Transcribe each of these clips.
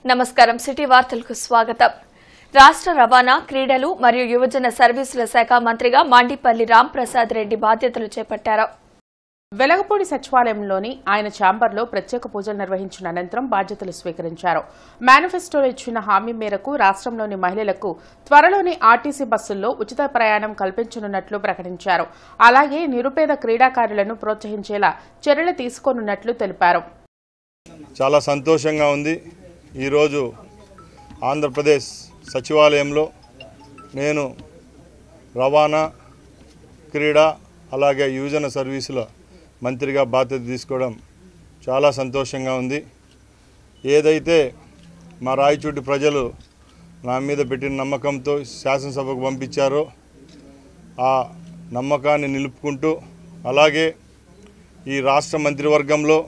నమస్కారం సిటీ వార్తలకు స్వాగతం రాష్ట్ర రవాణా క్రీడలు మరియు యువజన సర్వీసుల శాఖ మంత్రిగా మాండిపల్లి రాంప్రసాద్ రెడ్డి బాధ్యతలు చేపట్టారు వెలగపూడి సచివాలయంలోని ఆయన ఛాంబర్లో ప్రత్యేక పూజలు నిర్వహించిన అనంతరం బాధ్యతలు స్వీకరించారు మేనిఫెస్టోలో ఇచ్చిన హామీ మేరకు రాష్ట్రంలోని మహిళలకు త్వరలోనే ఆర్టీసీ బస్సుల్లో ఉచిత ప్రయాణం కల్పించనున్నట్లు ప్రకటించారు అలాగే నిరుపేద క్రీడాకారులను ప్రోత్సహించేలా చర్యలు తీసుకోనున్నట్లు తెలిపారు చాలా సంతోషంగా ఉంది ఈరోజు ఆంధ్రప్రదేశ్ సచివాలయంలో నేను రవాణా క్రీడా అలాగే యువజన సర్వీసుల మంత్రిగా బాధ్యత తీసుకోవడం చాలా సంతోషంగా ఉంది ఏదైతే మా రాయచోటి ప్రజలు నా మీద పెట్టిన నమ్మకంతో శాసనసభకు పంపించారో ఆ నమ్మకాన్ని నిలుపుకుంటూ అలాగే ఈ రాష్ట్ర మంత్రివర్గంలో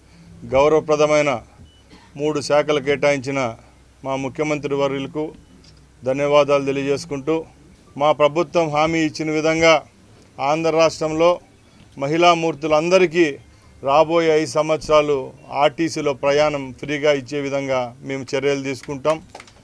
గౌరవప్రదమైన మూడు శాఖలు కేటాయించిన మా ముఖ్యమంత్రి వర్యులకు ధన్యవాదాలు తెలియజేసుకుంటూ మా ప్రభుత్వం హామీ ఇచ్చిన విధంగా ఆంధ్ర రాష్ట్రంలో మహిళామూర్తులందరికీ రాబోయే ఐదు సంవత్సరాలు ఆర్టీసీలో ప్రయాణం ఫ్రీగా ఇచ్చే విధంగా మేము చర్యలు తీసుకుంటాం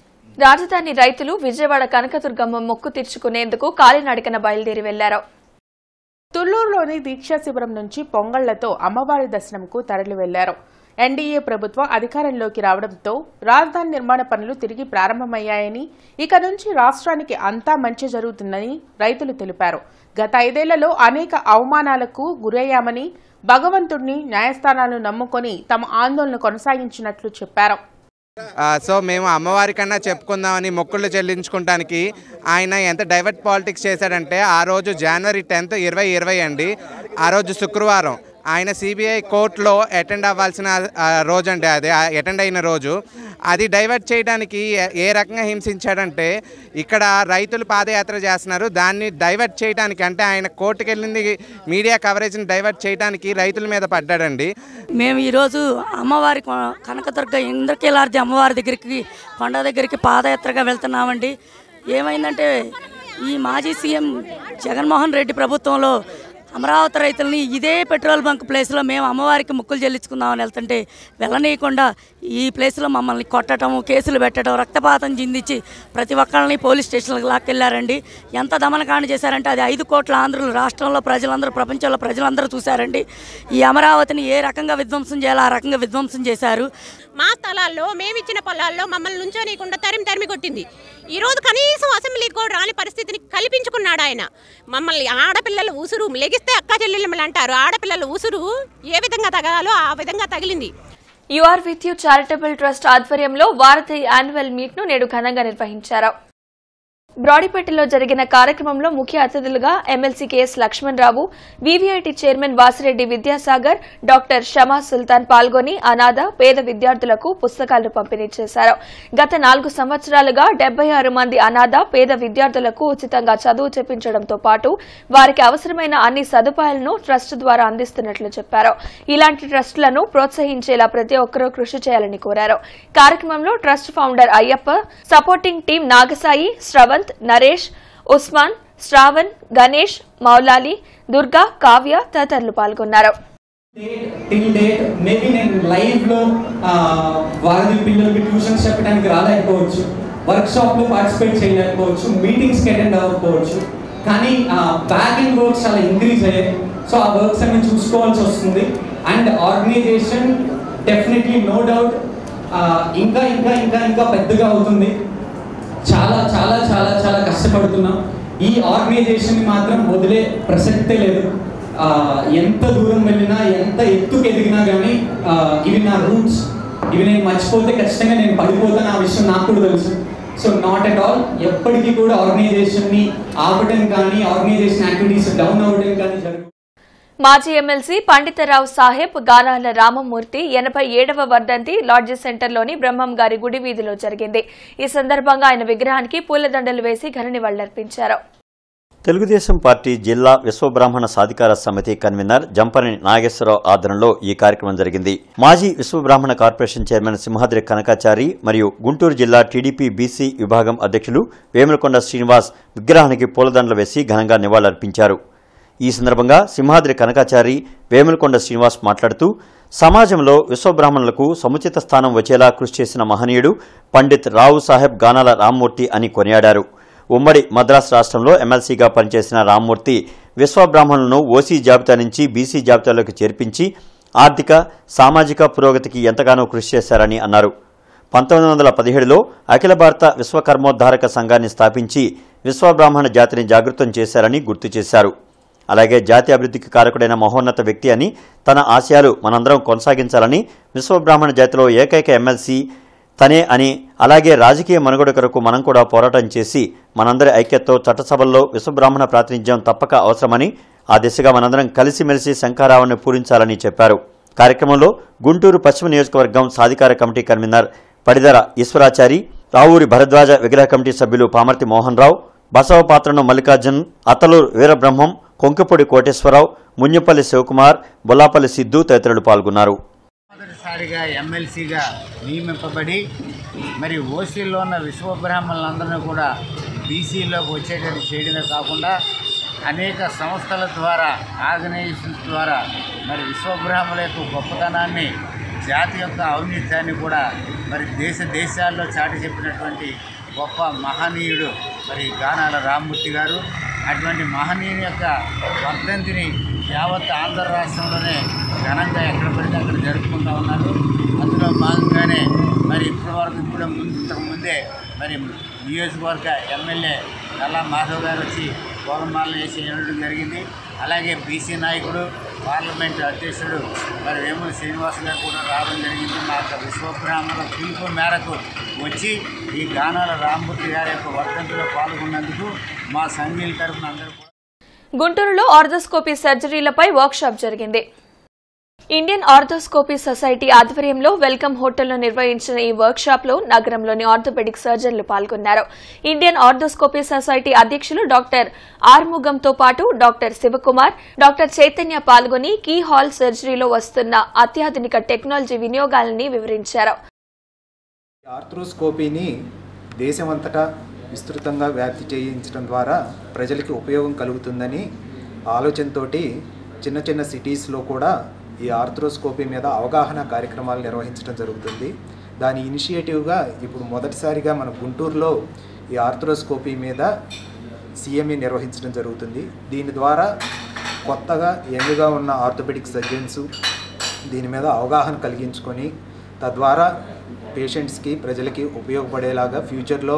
రాజధాని రైతులు విజయవాడ కనకదుర్గమ్మ మొక్కు తీర్చుకునేందుకు కాలినడకన బయలుదేరి వెళ్లారు తుళ్లూరులోని దీక్షా శిబిరం నుంచి పొంగళ్లతో అమ్మవారి దర్శనంకు తరలి వెళ్లారు ఎన్డీఏ ప్రభుత్వం అధికారంలోకి రావడంతో రాజధాని నిర్మాణ పనులు తిరిగి ప్రారంభమయ్యాయని ఇక నుంచి రాష్ట్రానికి అంతా మంచి జరుగుతుందని రైతులు తెలిపారు గత ఐదేళ్లలో అనేక అవమానాలకు గురయ్యామని భగవంతుడిని న్యాయస్థానాలను నమ్ముకొని తమ ఆందోళన కొనసాగించినట్లు చెప్పారు ఆ, సో మేము అమ్మవారి కన్నా చెప్పుకుందామని మొక్కులు చెల్లించుకుంటానికి ఆయన ఎంత డైవర్ట్ పాలిటిక్స్ చేశాడంటే ఆ రోజు జనవరి టెన్త్ ఇరవై ఇరవై అండి ఆ రోజు శుక్రవారం ఆయన సిబిఐ కోర్టులో అటెండ్ అవ్వాల్సిన ఆ, రోజు అండి అది అటెండ్ అయిన రోజు అది డైవర్ట్ చేయడానికి ఏ- ఏ రకంగా హింసించాడంటే ఇక్కడ రైతులు పాదయాత్ర చేస్తున్నారు దాన్ని డైవర్ట్ చేయడానికి అంటే ఆయన కోర్టుకు వెళ్ళింది మీడియా కవరేజ్ని డైవర్ట్ చేయడానికి రైతుల మీద పడ్డాడండి మేము ఈరోజు అమ్మవారి కొ- కనకదుర్గ ఇంద్రకీలార్జి అమ్మవారి దగ్గరికి కొండ దగ్గరికి పాదయాత్రగా వెళ్తున్నామండి ఏమైందంటే ఈ మాజీ సీఎం జగన్మోహన్ రెడ్డి ప్రభుత్వంలో అమరావతి రైతులని ఇదే పెట్రోల్ బంక్ ప్లేస్లో మేము అమ్మవారికి ముక్కులు చెల్లించుకుందామని వెళ్తుంటే వెళ్ళనీయకుండా ఈ ప్లేస్లో మమ్మల్ని కొట్టడం కేసులు పెట్టడం రక్తపాతం చిందించి ప్రతి ఒక్కరిని పోలీస్ స్టేషన్లకు లాక్కెళ్ళారండి ఎంత దమనకాండ చేశారంటే అది ఐదు కోట్ల ఆంధ్రులు రాష్ట్రంలో ప్రజలందరూ ప్రపంచంలో ప్రజలందరూ చూశారండి ఈ అమరావతిని ఏ రకంగా విధ్వంసం చేయాలో ఆ రకంగా విధ్వంసం చేశారు మా స్థలాల్లో మేమిచ్చిన పొలాల్లో మమ్మల్ని నుంచోనీయకుండా తరిమి తరిమి కొట్టింది ఈరోజు కనీసం అసెంబ్లీకి కూడా రాని పరిస్థితిని కల్పించుకున్నాడు ఆయన మమ్మల్ని ఆడపిల్లలు ఉసురు లెగిస్తే అక్క చెల్లెమ్మలు అంటారు ఆడపిల్లల ఉసురు ఏ విధంగా తగలాలో ఆ విధంగా తగిలింది you are with you charitable trust ఆధ్వర్యంలో వారధి యాన్యువల్ మీట్ ను నేడు ఘనంగా నిర్వహించారు బ్రాడీపేటలో జరిగిన కార్యక్రమంలో ముఖ్య అతిథులుగా MLC KS Lakshmanarao VVIT chairman Vasireddy Vidyasagar doctor Shama Sultan పాల్గొని అనాథ పేద విద్యార్థులకు పుస్తకాలు పంపిణీ చేశారు గత నాలుగు సంవత్సరాలుగా డెబ్బై ఆరు మంది అనాథ పేద విద్యార్థులకు ఉచితంగా చదువు చెప్పించడంతో పాటు వారికి అవసరమైన అన్ని సదుపాయాలను ట్రస్ట్ ద్వారా అందిస్తున్నట్లు చెప్పారు ఇలాంటి ట్రస్టులను ప్రోత్సహించేలా ప్రతి ఒక్కరూ కృషి చేయాలని కోరారు కార్యక్రమంలో trust founder Ayyappa supporting team Nagasai Sravanth Naresh Usman Shravan Ganesh Moulali Durga Kavya తదితరులు పాల్గొన్నారు టిల్ డేట్ మేబీ నేను లైవ్లో వారి పిల్లలకి ట్యూషన్స్ చెప్పడానికి రాలేకపోవచ్చు వర్క్షాప్లో పార్టిసిపేట్ చేయలేకపోవచ్చు మీటింగ్స్కి అటెండ్ అవ్వకపోవచ్చు కానీ బ్యాక్ అండ్ వర్క్స్ చాలా ఇంక్రీజ్ అయ్యాయి సో ఆ వర్క్స్ అన్ని చూసుకోవాల్సి వస్తుంది and organization definitely no doubt ఇంకా ఇంకా ఇంకా ఇంకా పెద్దగా అవుతుంది చాలా చాలా చాలా చాలా కష్టపడుతున్నాం ఈ ఆర్గనైజేషన్ని మాత్రం వదిలే ప్రసక్తే లేదు ఆ, ఎంత దూరం వెళ్ళినా ఎంత ఎత్తుకు ఎదిగినా కానీ ఆ, ఇవి నా రూట్స్ ఇవి నేను మర్చిపోతే ఖచ్చితంగా నేను పడిపోతాను ఆ విషయం నాకు కూడా తెలుసు సో నాట్ అట్ ఆల్ ఎప్పటికీ కూడా ఆర్గనైజేషన్ని ఆపడం కానీ ఆర్గనైజేషన్ యాక్టివిటీస్ డౌన్ అవ్వడం కానీ జరగదు మాజీ ఎమ్మెల్సీ పండితరావు సాహెబ్ గానాల రామమూర్తి ఎనభై ఏడవ వర్ధంతి లాడ్జీ సెంటర్లోని బ్రహ్మం గారి గుడి వీధిలో జరిగింది ఈ సందర్భంగా ఆయన విగ్రహానికి పూలదండలు వేసి ఘన నివాళులర్పించారు తెలుగుదేశం పార్టీ జిల్లా విశ్వబ్రాహ్మణ సాధికార సమితి కన్వీనర్ జంపని నాగేశ్వరరావు ఆధ్వర్యంలో ఈ కార్యక్రమం జరిగింది మాజీ విశ్వబ్రాహ్మణ కార్పొరేషన్ చైర్మన్ సింహాద్రి కనకాచారి మరియు గుంటూరు జిల్లా టీడీపీ బీసీ విభాగం అధ్యక్షులు వేములకొండ శ్రీనివాస్ విగ్రహానికి పూలదండలు వేసి ఘనంగా నివాళులర్పించారు ఈ సందర్భంగా సింహాద్రి కనకాచారి వేములకొండ శ్రీనివాస్ మాట్లాడుతూ సమాజంలో విశ్వబ్రాహ్మణులకు సముచిత స్థానం వచ్చేలా కృషి చేసిన మహనీయుడు పండిత్ రావు సాహెబ్ గానాల రామ్మూర్తి అని కొనియాడారు ఉమ్మడి మద్రాస్ రాష్ట్రంలో ఎమ్మెల్సీగా పనిచేసిన రామ్మూర్తి విశ్వబ్రాహ్మణులను ఓసీ జాబితా నుంచి బీసీ జాబితాలోకి చేర్పించి ఆర్థిక సామాజిక పురోగతికి ఎంతగానో కృషి చేశారని అన్నారు పంతొమ్మిది వందల పదిహేడులో అఖిల భారత విశ్వకర్మోద్ధారక సంఘాన్ని స్థాపించి విశ్వబ్రాహ్మణ జాతిని జాగృతం చేశారని గుర్తు చేశారు అలాగే జాతి అభివృద్ధికి కారకుడైన మహోన్నత వ్యక్తి అని తన ఆశయాలు మనందరం కొనసాగించాలని విశ్వబ్రాహ్మణ జాతిలో ఏకైక ఎమ్మెల్సీ తనే అని అలాగే రాజకీయ మనుగడ కొరకు మనం కూడా పోరాటం చేసి మనందరి ఐక్యతతో చట్టసభల్లో విశ్వబ్రాహ్మణ ప్రాతినిధ్యం తప్పక అవసరమని ఆ దిశగా మనందరం కలిసిమెలిసి శంఖారావాన్ని పూరించాలని చెప్పారు కార్యక్రమంలో గుంటూరు పశ్చిమ నియోజకవర్గం సాధికార కమిటీ కన్వీనర్ పడిదర ఈశ్వరాచారి రావూరి భరద్వాజ విగ్రహ కమిటీ సభ్యులు పామర్తి మోహన్ రావు బసవపాత్రను మల్లికార్జున్ అత్తలూరు వీరబ్రహ్మం కొంకపొడి కోటేశ్వరరావు మున్యపల్లి శివకుమార్ బొల్లాపల్లి సిద్ధు తదితరులు పాల్గొన్నారు మొదటిసారిగా ఎమ్మెల్సీగా నియమింపబడి మరి ఓసీలో ఉన్న విశ్వబ్రాహ్మణులందరినీ కూడా బీసీలోకి వచ్చేటట్టు చేయడమే కాకుండా అనేక సంస్థల ద్వారా ఆర్గనైజేషన్స్ ద్వారా మరి విశ్వబ్రాహ్మణుల యొక్క గొప్పతనాన్ని జాతి యొక్క ఔన్నత్యాన్ని కూడా మరి దేశ దేశాల్లో చాటి చెప్పినటువంటి గొప్ప మహనీయుడు మరి గానాల రామ్మూర్తి గారు అటువంటి మహనీయుని యొక్క వర్ధంతిని యావత్ ఆంధ్ర రాష్ట్రంలోనే ఘనంగా ఎక్కడ పడితే అక్కడ జరుపుకుంటూ ఉన్నారు అందులో భాగంగానే మరి ఇప్పటి వరకు ఇప్పుడు ఇంతకు ముందే మరి నియోజకవర్గ ఎమ్మెల్యే నల్లా మాధవ్ గారు వచ్చి పూలమాలను వేసి వెళ్ళడం జరిగింది అలాగే బీసీ నాయకుడు పార్లమెంట్ అధ్యక్షుడు మరి వేమూరి శ్రీనివాస్ గారు కూడా రావడం జరిగింది మా యొక్క విశ్వబ్రాహ్మణుల పిలుపు మేరకు వచ్చి ఈ గానాల రామ్మూర్తి గారి యొక్క వర్ధంతిలో పాల్గొన్నందుకు మా సంఘీయుల తరఫున అందరూ కూడా గుంటూరులో ఆర్థోస్కోపీ సర్జరీలపై వర్క్షాప్ జరిగింది ఇండియన్ ఆర్థోస్కోపీ సొసైటీ ఆధ్వర్యంలో వెల్కమ్ హోటల్లో నిర్వహించిన ఈ వర్క్షాప్ లో నగరంలోని ఆర్థోపెడిక్ సర్జన్లు పాల్గొన్నారు ఇండియన్ ఆర్థోస్కోపీ సొసైటీ అధ్యక్షులు డాక్టర్ ఆర్ముగంతో పాటు డాక్టర్ శివకుమార్ డాక్టర్ చైతన్య పాల్గొని కీ హాల్ సర్జరీలో వస్తున్న అత్యాధునిక టెక్నాలజీ వినియోగాలని వివరించారు ఆర్థ్రోస్కోపీని దేశమంతటా విస్తృతంగా వ్యాప్తి చేయించడం ద్వారా ప్రజలకి ఉపయోగం కలుగుతుందని ఆలోచనతోటి చిన్న చిన్న సిటీస్లో కూడా ఈ ఆర్థ్రోస్కోపీ మీద అవగాహన కార్యక్రమాలు నిర్వహించడం జరుగుతుంది దాని ఇనిషియేటివ్గా ఇప్పుడు మొదటిసారిగా మన గుంటూరులో ఈ ఆర్థ్రోస్కోపీ మీద సిఎంఈ నిర్వహించడం జరుగుతుంది దీని ద్వారా కొత్తగా యంగ్గా ఉన్న ఆర్థోపెడిక్ సర్జన్స్ దీని మీద అవగాహన కలిగించుకొని తద్వారా పేషెంట్స్కి ప్రజలకి ఉపయోగపడేలాగా ఫ్యూచర్లో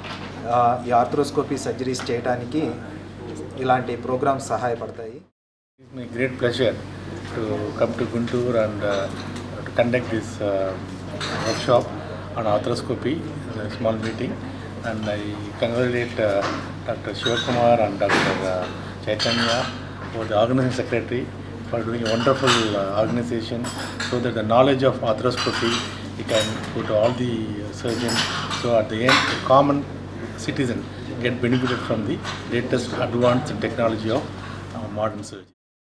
ఆ, ఈ ఆర్థ్రోస్కోపీ సర్జరీస్ చేయడానికి ఇలాంటి ప్రోగ్రామ్స్ సహాయపడతాయి It's my great pleasure to come to Guntur and uh, to conduct this uh, workshop on arthroscopy, a small meeting. And I congratulate uh, Dr. Shivakumar and Dr. Uh, Chaitanya for the organizing secretary for doing a wonderful uh, organization so that the knowledge of arthroscopy we can go to all the surgeons. So at the end, the common citizen get benefited from the latest advanced technology of uh, modern surgery.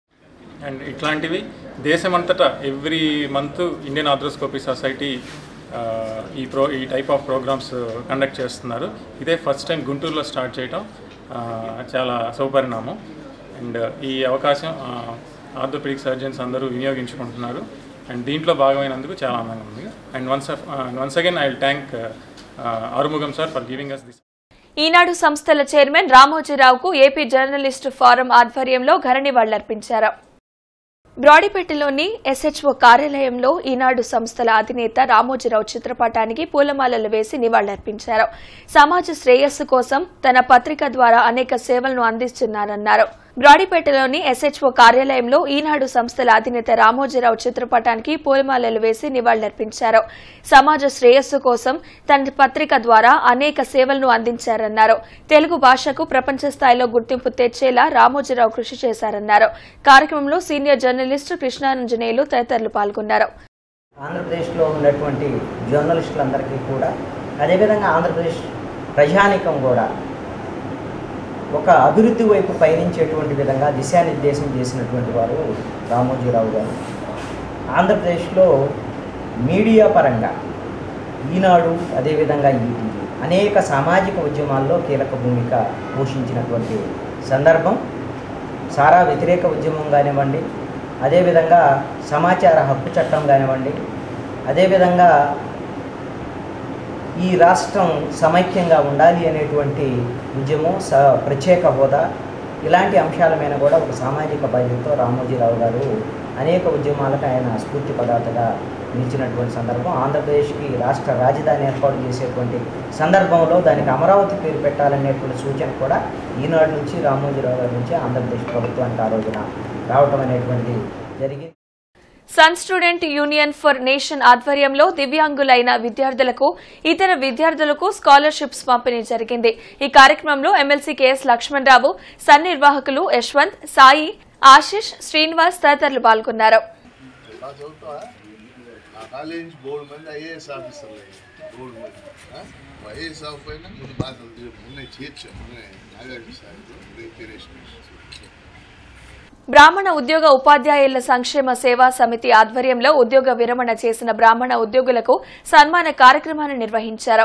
And ఇట్లాంటివి దేశమంతటా every month Indian arthroscopy society ఆ, ఈ pro ఈ type of programmes conduct చేస్తున్నారు ఇదే first time గుంటూరులో start చేయటం ఆ, చాలా శుభపరిణామం అండ్ ఈ అవకాశం ఆర్థోపెడిక్ సర్జన్స్ అందరూ వినియోగించుకుంటున్నారు అండ్ దీంట్లో భాగమైనందుకు చాలా ఆనందంగా ఉంది and once once again I will thank Arumugam sir for giving us this Eenadu సంస్థల చైర్మన్ రామోజీరావుకు ఏపీ జర్నలిస్టు ఫోరం ఆధ్వర్యంలో ఘన నివాళులర్పించారు బ్రాడీపేటలోని ఎస్హెచ్ఓ కార్యాలయంలో ఈనాడు సంస్థల అధినేత రామోజీరావు చిత్రపటానికి పూలమాలలు వేసి నివాళులర్పించారు సమాజ శ్రేయస్సు కోసం తన పత్రిక ద్వారా అనేక సేవలను అందిస్తున్నారన్నారు బ్రాడీపేటలోని ఎస్హెచ్ఓ కార్యాలయంలో ఈనాడు సంస్థల అధినేత రామోజీరావు చిత్రపటానికి పూలమాలలు వేసి నివాళులర్పించారు సమాజ శ్రేయస్సు కోసం తన పత్రిక ద్వారా అనేక సేవలను అందించారన్నారు తెలుగు భాషకు ప్రపంచ స్థాయిలో గుర్తింపు తెచ్చేలా రామోజీరావు కృషి చేశారన్నారు కార్యక్రమంలో సీనియర్ జర్నలిస్టు కృష్ణానంజనేయులు తదితరులు పాల్గొన్నారు ఆంధ్రప్రదేశ్లో ఉన్నటువంటి జర్నలిస్టులందరికీ కూడా అదేవిధంగా ఆంధ్రప్రదేశ్ ప్రజానికం కూడా ఒక అభివృద్ధి వైపు పయనించేటువంటి విధంగా దిశానిర్దేశం చేసినటువంటి వారు రామోజీరావు గారు ఆంధ్రప్రదేశ్లో మీడియా పరంగా ఈనాడు అదేవిధంగా ఈటీవీ అనేక సామాజిక ఉద్యమాల్లో కీలక భూమిక పోషించినటువంటి సందర్భం సారా వ్యతిరేక ఉద్యమం కానివ్వండి అదేవిధంగా సమాచార హక్కు చట్టం కానివ్వండి అదేవిధంగా ఈ రాష్ట్రం సమైక్యంగా ఉండాలి అనేటువంటి ఉద్యమం స ప్రత్యేక హోదా ఇలాంటి అంశాల మీద కూడా ఒక సామాజిక బాధ్యతతో రామోజీరావు గారు అనేక ఉద్యమాలకు ఆయన స్ఫూర్తి పదార్థగా నిలిచినటువంటి సందర్భం ఆంధ్రప్రదేశ్కి రాష్ట్ర రాజధాని ఏర్పాటు చేసేటువంటి సందర్భంలో దానికి అమరావతి పేరు పెట్టాలనేటువంటి సూచన కూడా ఈనాడు నుంచి రామోజీరావు గారి నుంచి ఆంధ్రప్రదేశ్ ప్రభుత్వానికి ఆ రోజున రావటం అనేటువంటిది జరిగింది sun student union for nation ఆధ్వర్యంలో దివ్యాంగులైన విద్యార్థులకు ఇతర విద్యార్థులకు స్కాలర్షిప్స్ పంపిణీ జరిగింది ఈ కార్యక్రమంలో ఎమ్మెల్సీ కెఎస్ లక్ష్మణరావు సన్ నిర్వాహకులు యశ్వంత్ సాయి ఆశిష్ శ్రీనివాస్ తదితరులు పాల్గొన్నారు బాగా చదువుతావా ఆ కాలేజ్ నుంచి బోర్డు మంది ఐఏఎస్ ఆఫీసర్లు అయ్యారు బోర్డు మంది ఐఏఎస్ ఆఫీసర్ అయినా ముందు బాగా చదువు మొన్న చేర్చాం మొన్న నాగార్జున సార్ రేషన్ బ్రాహ్మణ ఉద్యోగ ఉపాధ్యాయుల సంక్షేమ సేవా సమితి ఆధ్వర్యంలో ఉద్యోగ విరమణ చేసిన బ్రాహ్మణ ఉద్యోగులకు సన్మాన కార్యక్రమాన్ని నిర్వహించారు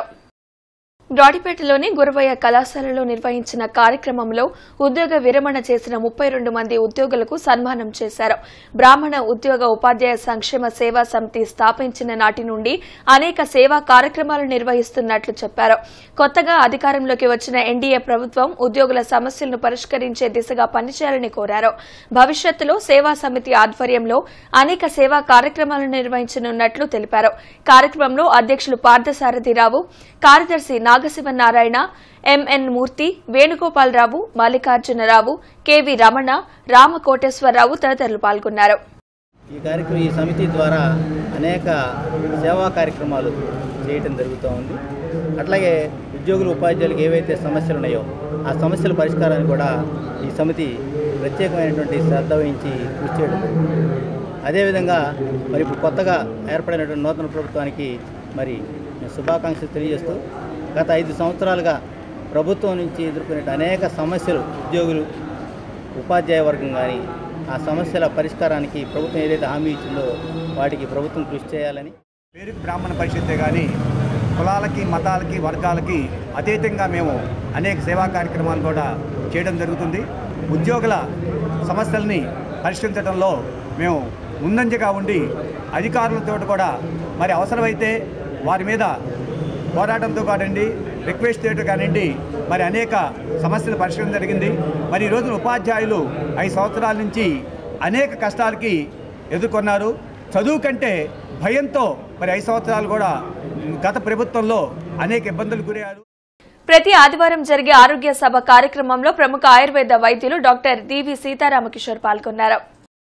బ్రాడిపేటలోని గురవయ్య కళాశాలలో నిర్వహించిన కార్యక్రమంలో ఉద్యోగ విరమణ చేసిన ముప్పై రెండు మంది ఉద్యోగులకు సన్మానం చేశారు బ్రాహ్మణ ఉద్యోగ ఉపాధ్యాయ సంక్షేమ సేవా సమితి స్థాపించిన నాటి నుండి అనేక సేవా కార్యక్రమాలు నిర్వహిస్తున్నట్లు చెప్పారు కొత్తగా అధికారంలోకి వచ్చిన ఎన్డీఏ ప్రభుత్వం ఉద్యోగుల సమస్యలను పరిష్కరించే దిశగా పనిచేయాలని కోరారు భవిష్యత్తులో సేవా సమితి ఆధ్వర్యంలో అనేక సేవా కార్యక్రమాలను నిర్వహించనున్నట్లు తెలిపారు కార్యక్రమంలో అధ్యక్షులు పార్థసారథిరావు కార్యదర్శి నాగశివనారాయణ ఎంఎన్ మూర్తి వేణుగోపాలరావు మల్లికార్జునరావు కెవి రమణ రామకోటేశ్వరరావు తదితరులు పాల్గొన్నారు ఈ కార్యక్రమం ఈ సమితి ద్వారా అనేక సేవా కార్యక్రమాలు చేయటం జరుగుతూ ఉంది అట్లాగే ఉద్యోగులు ఉపాధ్యాయులకు ఏవైతే సమస్యలు ఉన్నాయో ఆ సమస్యల పరిష్కారానికి కూడా ఈ సమితి ప్రత్యేకమైనటువంటి శ్రద్ధ వహించి కృషి చేయడం జరుగుతుంది అదేవిధంగా మరి ఇప్పుడు కొత్తగా ఏర్పడినటువంటి నూతన ప్రభుత్వానికి మరి నేను శుభాకాంక్షలు తెలియజేస్తూ గత ఐదు సంవత్సరాలుగా ప్రభుత్వం నుంచి ఎదుర్కొనే అనేక సమస్యలు ఉద్యోగులు ఉపాధ్యాయ వర్గం కానీ ఆ సమస్యల పరిష్కారానికి ప్రభుత్వం ఏదైతే హామీ ఇచ్చిందో వాటికి ప్రభుత్వం కృషి చేయాలని పేరుకు బ్రాహ్మణ పరిషత్తే కానీ కులాలకి మతాలకి వర్గాలకి అతీతంగా మేము అనేక సేవా కార్యక్రమాలు కూడా చేయడం జరుగుతుంది ఉద్యోగుల సమస్యల్ని పరిష్కరించడంలో మేము ముందంజగా ఉండి అధికారులతో కూడా మరి అవసరమైతే వారి మీద పోరాటంతో కానివ్వండి రిక్వెస్ట్ చేయడం కానివ్వండి మరి అనేక సమస్యలు పరిష్కరించడం జరిగింది మరి ఈ రోజున ఉపాధ్యాయులు ఐదు సంవత్సరాల నుంచి అనేక కష్టాలకి ఎదుర్కొన్నారు చదువు కంటే భయంతో మరి ఐదు సంవత్సరాలు కూడా గత ప్రభుత్వంలో అనేక ఇబ్బందులు గురయ్యారు ప్రతి ఆదివారం జరిగే ఆరోగ్య సభ కార్యక్రమంలో ప్రముఖ ఆయుర్వేద వైద్యులు డాక్టర్ డివి సీతారామకిషోర్ పాల్గొన్నారు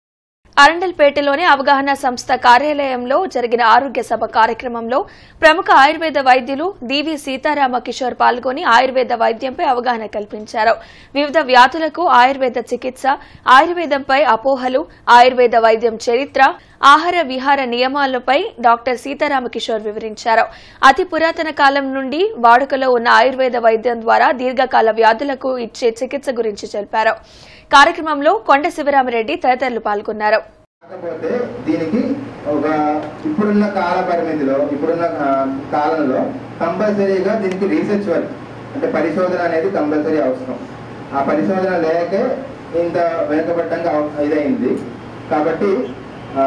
అరండల్పేటలోని అవగాహన సంస్థ కార్యాలయంలో జరిగిన ఆరోగ్య సభ కార్యక్రమంలో ప్రముఖ ఆయుర్వేద వైద్యులు డివి సీతారామ కిషోర్ పాల్గొని ఆయుర్వేద వైద్యంపై అవగాహన కల్పించారు వివిధ వ్యాధులకు ఆయుర్వేద చికిత్స ఆయుర్వేదంపై అపోహలు ఆయుర్వేద వైద్యం చరిత్ర ఆహార విహార నియమాలపై డాక్టర్ సీతారామ కిషోర్ వివరించారు అతి పురాతన కాలం నుండి వాడుకలో ఉన్న ఆయుర్వేద వైద్యం ద్వారా దీర్ఘకాల వ్యాధులకు ఇచ్చే చికిత్స గురించి తెలిపారు కార్యక్రమంలో కొండ శివరామరెడ్డి తదితరులు పాల్గొన్నారు కాకపోతే దీనికి ఒక ఇప్పుడున్న కాల పరిమితిలో ఇప్పుడున్న ఆ, కాలంలో కంపల్సరీగా దీనికి రీసెర్చ్ వర్క్ అంటే పరిశోధన అనేది కంపల్సరీ అవసరం ఆ పరిశోధన లేకే ఇంత వెనుకబడ్డంగా అవ- ఇదైంది కాబట్టి ఆ,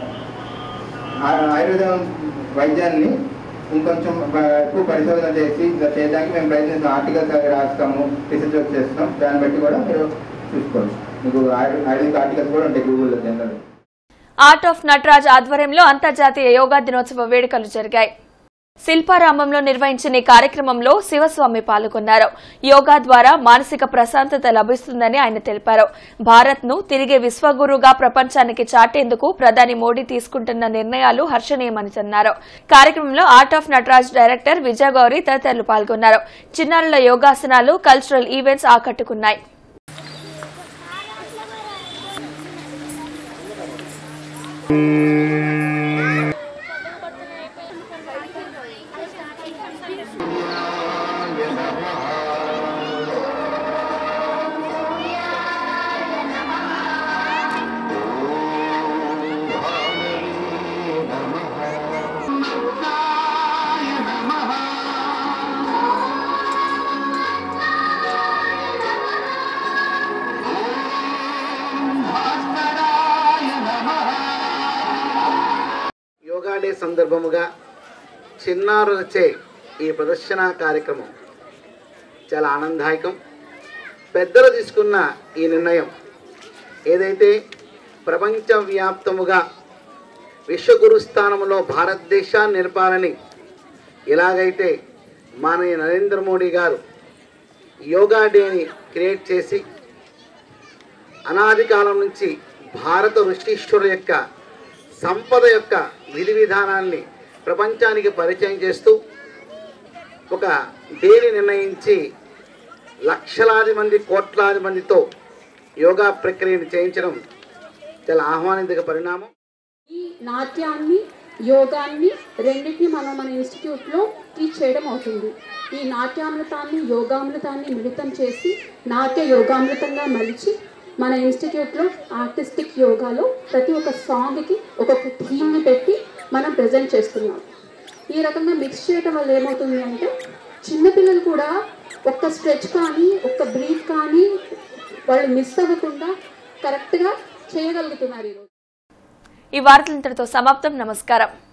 ఆ- ఆయుర్వేదం వైద్యాన్ని ఇంకొంచెం బ- ఎక్కువ పరిశోధన చేసి ఇంకా చేయడానికి మేము ప్రయత్నిస్తాం ఆర్టికల్స్ అవి రాస్తాము రీసెర్చ్ వర్క్ చేస్తాం దాన్ని బట్టి కూడా మీరు చూసుకోవచ్చు మీకు ఆయుర్- ఆయుర్వేదిక్ ఆర్టికల్స్ కూడా ఉంటాయి గూగుల్లో జనరల్ ఆర్ట్ ఆఫ్ నటరాజ్ ఆధ్వర్యంలో అంతర్జాతీయ యోగా దినోత్సవ వేడుకలు జరిగాయి శిల్పారామంలో నిర్వహించిన ఈ కార్యక్రమంలో శివస్వామి పాల్గొన్నారు యోగా ద్వారా మానసిక ప్రశాంతత లభిస్తుందని ఆయన తెలిపారు భారత్ ను తిరిగి విశ్వగురుగా ప్రపంచానికి చాటేందుకు ప్రధాని మోడీ తీసుకుంటున్న నిర్ణయాలు హర్షణీయమని అన్నారు కార్యక్రమంలో art of Nataraj director Vijayagowri తదితరులు పాల్గొన్నారు చిన్నారుల యోగాసనాలు కల్చరల్ ఈవెంట్స్ ఆకట్టుకున్నాయి భాస్కరాయ నమః సందర్భముగా చిన్నారులచే ఈ ప్రదర్శన కార్యక్రమం చాలా ఆనందదాయకం పెద్దలు తీసుకున్న ఈ నిర్ణయం ఏదైతే ప్రపంచవ్యాప్తముగా విశ్వగురు స్థానంలో భారతదేశాన్ని నిలపాలని ఎలాగైతే మానయ్య నరేంద్ర మోడీ గారు యోగా డేని క్రియేట్ చేసి అనాది కాలం నుంచి భారత ఋషీశ్వరుల యొక్క సంపద యొక్క విధి విధానాన్ని ప్రపంచానికి పరిచయం చేస్తూ ఒక డేని నిర్ణయించి లక్షలాది మంది కోట్లాది మందితో యోగా ప్రక్రియను చేయించడం చాలా ఆహ్వానించక పరిణామం ఈ నాట్యాన్ని యోగాన్ని రెండింటిని మనం మన ఇన్స్టిట్యూట్లో టీచ్ చేయడం అవుతుంది ఈ నాట్యామృతాన్ని యోగామృతాన్ని మిళితం చేసి నాట్య యోగామృతంగా మలిచి మన ఇన్స్టిట్యూట్లో ఆర్టిస్టిక్ యోగాలో ప్రతి ఒక్క సాంగ్కి ఒక్కొక్క థీమ్ని పెట్టి మనం ప్రజెంట్ చేస్తున్నాం ఈ రకంగా మిక్స్ చేయడం వల్ల ఏమవుతుంది అంటే చిన్నపిల్లలు కూడా ఒక్క స్ట్రెచ్ కానీ ఒక్క బ్రీత్ కానీ వాళ్ళు మిస్ అవ్వకుండా కరెక్ట్గా చేయగలుగుతున్నారు ఈరోజు ఈ వార్తలు ఇంతటితో సమాప్తం నమస్కారం